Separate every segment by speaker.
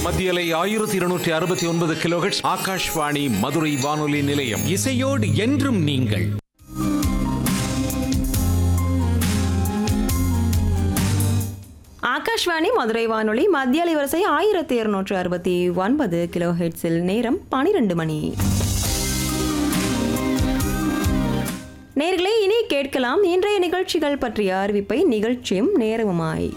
Speaker 1: மத்தியலை ஆயிரத்தி இருநூற்றி அறுபத்தி ஒன்பது கிலோஹெட்ஸ் ஆகாஷ்வாணி மதுரை வானொலி நிலையம்
Speaker 2: இசையோடு என்றும் நீங்கள்
Speaker 3: ஆகாஷ்வாணி மதுரை வானொலி மத்திய அலைவரிசை ஆயிரத்தி இருநூற்று அறுபத்தி ஒன்பது கிலோ ஹெட்ஸில் நேரம் பனிரெண்டு மணி நேர்களே இனி கேட்கலாம் இன்றைய நிகழ்ச்சிகள் பற்றிய அறிவிப்பை நிகழ்ச்சியும் நேரமுமாய்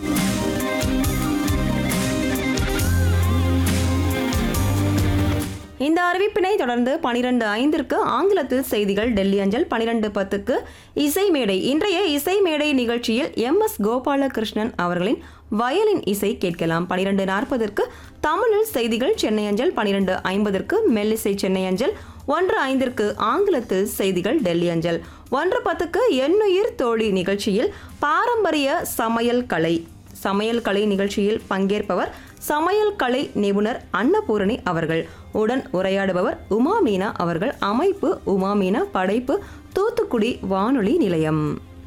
Speaker 3: இந்த அறிவிப்பினை தொடர்ந்து பனிரெண்டு ஐந்திற்கு ஆங்கிலத்தில் செய்திகள் டெல்லி அஞ்சல் பனிரெண்டு பத்துக்கு இசை மேடை இன்றைய இசை மேடை நிகழ்ச்சியில் எம் எஸ் கோபாலகிருஷ்ணன் அவர்களின் வயலின் இசை கேட்கலாம் பனிரெண்டு நாற்பதற்கு தமிழில் செய்திகள் சென்னை அஞ்சல் பனிரெண்டு ஐம்பதற்கு மெல்லிசை சென்னை அஞ்சல் ஒன்று ஐந்திற்கு ஆங்கிலத்தில் செய்திகள் டெல்லி அஞ்சல் ஒன்று பத்துக்கு எண்ணுயிர் தோழி நிகழ்ச்சியில் பாரம்பரிய சமையல் கலை சமையல் கலை நிகழ்ச்சியில் பங்கேற்பவர் சமையல் கலை நிபுணர் அன்னபூரணி அவர்கள் உடன் உரையாடுபவர் உமா மீனா அவர்கள் அமைப்பு உமா மீனா படைப்பு தூத்துக்குடி வானொலி நிலையம்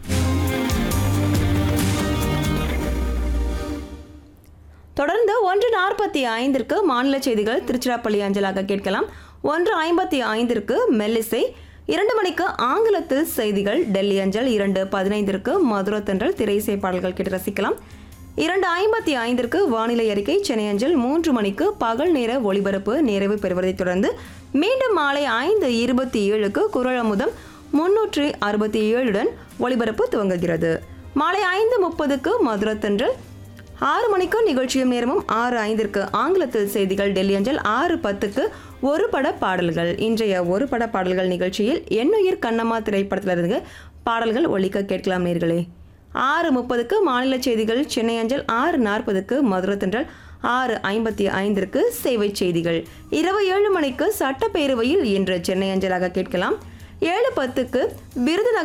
Speaker 3: தொடர்ந்து ஒன்று நாற்பத்தி ஐந்திற்கு மாநில செய்திகள் திருச்சிராப்பள்ளி அஞ்சலாக கேட்கலாம் ஒன்று ஐம்பத்தி ஐந்திற்கு மெல்லிசை இரண்டு மணிக்கு ஆங்கிலத்தில் செய்திகள் டெல்லி அஞ்சல் இரண்டு பதினைந்திற்கு மதுரத்தன்றல் திரைசை பாடல்கள் கேட்டு ரசிக்கலாம் இரண்டு ஐம்பத்தி ஐந்திற்கு வானிலை அறிக்கை சென்னை அஞ்சல் மூன்று மணிக்கு பகல் நேர ஒளிபரப்பு நிறைவு பெறுவதைத் தொடர்ந்து மீண்டும் மாலை ஐந்து இருபத்தி ஏழுக்கு குரல் அமுதம் முன்னூற்றி அறுபத்தி ஏழுடன் ஒளிபரப்பு துவங்குகிறது மாலை ஐந்து முப்பதுக்கு மதுரத்தன்றல் ஆறு மணிக்கு நிகழ்ச்சியும் நேரமும் ஆறு ஐந்திற்கு ஆங்கிலத்தில் செய்திகள் டெல்லி அஞ்சல் ஆறு பத்துக்கு ஒரு பட பாடல்கள் இன்றைய ஒரு பட பாடல்கள் நிகழ்ச்சியில் எண்ணுயிர் கண்ணம்மா திரைப்படத்திலிருந்து பாடல்கள் ஒலிக்க கேட்கலாம் நேர்களே ஆறு முப்பதுக்கு மாநில செய்திகள் சென்னை அஞ்சல் ஆறு நாற்பதுக்கு மதுரத்தன்றல் ஆறு ஐம்பத்தி ஐந்திற்கு சேவை செய்திகள் இரவு ஏழு மணிக்கு சட்டப்பேரவையில் இன்று சென்னை அஞ்சலாக கேட்கலாம் ஏழு பத்துக்கு விருதுநகர்